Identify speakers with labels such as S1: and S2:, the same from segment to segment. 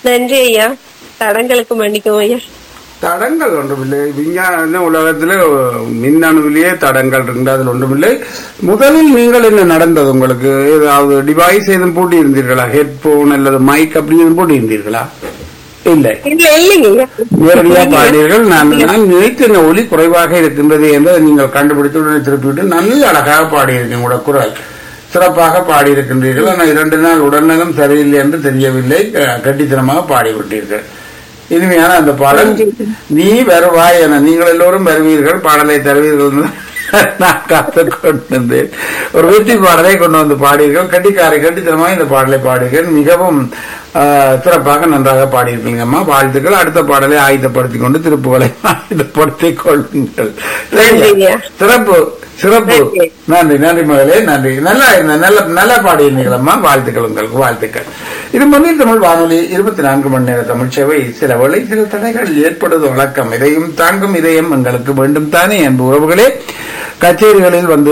S1: நன்றி ஐயா தடங்களுக்கு மன்னிக்கவும் ஐயா
S2: தடங்கள் ஒன்றுமில்லை விஞ்ஞான உலகத்தில் மின்னணுவிலேயே தடங்கள் இருந்து அதில் ஒன்றுமில்லை முதலில் நீங்கள் என்ன நடந்தது உங்களுக்கு ஏதாவது டிவைஸ் எதுவும் பூட்டி இருந்தீர்களா ஹெட்போன் அல்லது மைக் அப்படி எதுவும் பூட்டி இருந்தீர்களா இல்லை
S1: இல்ல இல்லைங்க ஐயா
S2: நேரடியாக பாடினீர்கள் நான் நான் நினைத்த ஒலி குறைவாக இருக்கின்றது என்பதை நீங்கள் கண்டுபிடித்து உடனே திருப்பிவிட்டு நல்ல அழகாக பாடியிருக்கீங்க உங்களோட குரல் சிறப்பாக பாடியிருக்கின்றீர்கள் ஆனால் இரண்டு நாள் உடல்நலம் சரியில்லை என்று தெரியவில்லை க- கட்டித்தனமாக பாடிவிட்டீர்கள் இனிமையான அந்த பாடல் நீ வருவாய் என நீங்கள் எல்லோரும் வருவீர்கள் பாடலை தருவீர்கள் என்று நான் காத்து கொண்டிருந்தேன் ஒரு வெற்றி பாடலை கொண்டு வந்து பாடியிருக்கேன் கட்டிக்காரை கட்டித்தனமாக இந்த பாடலை பாடுகிறேன் மிகவும் ஆ, சிறப்பாக நன்றாக பாடியிருக்கீங்க அம்மா வாழ்த்துக்கள் அடுத்த பாடலை ஆயுதப்படுத்திக் கொண்டு திருப்புகளை ஆயுதப்படுத்திக் கொள்ளுங்கள்
S1: நன்றிங்க.
S2: சிறப்பு சிறப்பு
S1: நன்றி.
S2: நன்றி நன்றி மகளே நன்றி நல்லா இருந்த நல்ல நல்லா பாடியிருந்தீங்களம்மா வாழ்த்துக்கள் உங்களுக்கு வாழ்த்துக்கள் இது மண்ணில் தமிழ் வானொலி இருபத்தி நான்கு மணி நேர தமிழ் சேவை சில வேளை சில தடைகள் ஏற்படுவது வழக்கம் இதையும் தாங்கும் இதயம் எங்களுக்கு வேண்டும் தானே அன்பு உறவுகளே கச்சேரிகளில் வந்து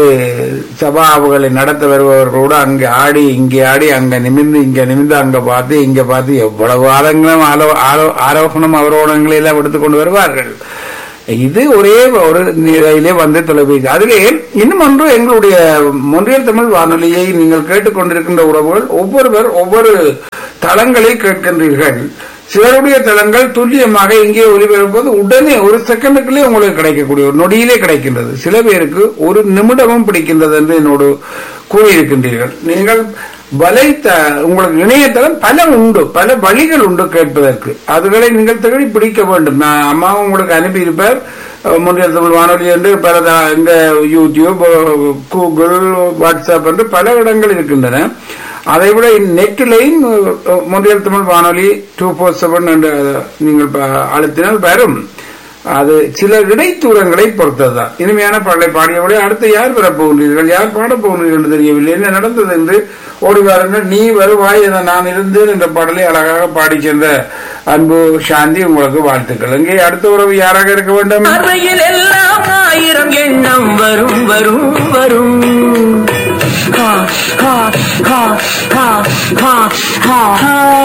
S2: சபாவுகளை நடத்த வருபவர்களோடு அங்கே ஆடி இங்கே ஆடி அங்க நிமிர்ந்து இங்க நிமிர்ந்து அங்க பார்த்து இங்க பார்த்து எவ்வளவு ஆலங்களும் ஆலோ- ஆலோ- ஆரோகணம் அவரோகணங்களை எல்லாம் எடுத்துக் கொண்டு வருவார்கள் இது ஒரே ஒரு நிலையிலே வந்து தொலைபேசி அதிலே இன்னும் ஒன்று எங்களுடைய மொன்றியல் தமிழ் வானொலியை நீங்கள் கேட்டுக்கொண்டிருக்கின்ற உறவுகள் ஒவ்வொருவர் ஒவ்வொரு தளங்களில் கேட்கின்றீர்கள் சிலருடைய தளங்கள் துல்லியமாக இங்கே ஒலிபெறும்போது உடனே ஒரு செகண்டுக்குள்ளே உங்களுக்கு கிடைக்கக்கூடிய ஒரு நொடியிலே கிடைக்கின்றது சில பேருக்கு ஒரு நிமிடமும் பிடிக்கின்றது என்று என்னோடு கூறியிருக்கின்றீர்கள் நீங்கள் வலை உங்களுக்கு இணையதளம் பல உண்டு பல வழிகள் உண்டு கேட்பதற்கு அதுகளை நீங்கள் தேடி பிடிக்க வேண்டும் நான் அம்மாவும் உங்களுக்கு அனுப்பியிருப்பார் அஹ், முன்னில் தமிழ் வானொலி என்று பல த- இந்த யூடியூப் அஹ், கூகுள் வாட்ஸ்அப் என்று பல இடங்கள் இருக்கின்றன அதை விட நெட்டிலையும் முன்னில் தமிழ் வானொலி டூ ஃபோர் செவன் என்று நீங்கள் ப- அழுத்தினால் வரும் அது சில இடைத்தூரங்களை பொறுத்ததுதான் இனிமையான பாடலை பாடியவளை அடுத்து யார் வரப் போகின்றீர்கள் யார் பாடப் போகின்றீர்கள் என்று தெரியவில்லை என்ன நடந்தது என்று ஓடி வாருங்கள் நீ வருவாய் என நான் இருந்தேன் என்ற பாடலை அழகாக பாடி சென்ற அன்பு சாந்தி உங்களுக்கு வாழ்த்துக்கள் இங்கே அடுத்த உறவு யாராக இருக்க வேண்டும்
S3: பார்வையில் எல்லாம் ஆயிரம் எண்ணம் வரும் வரும் வரும் ஹா, ஹா, ஹா, ஹா, ஹா, ஹா, ஹா.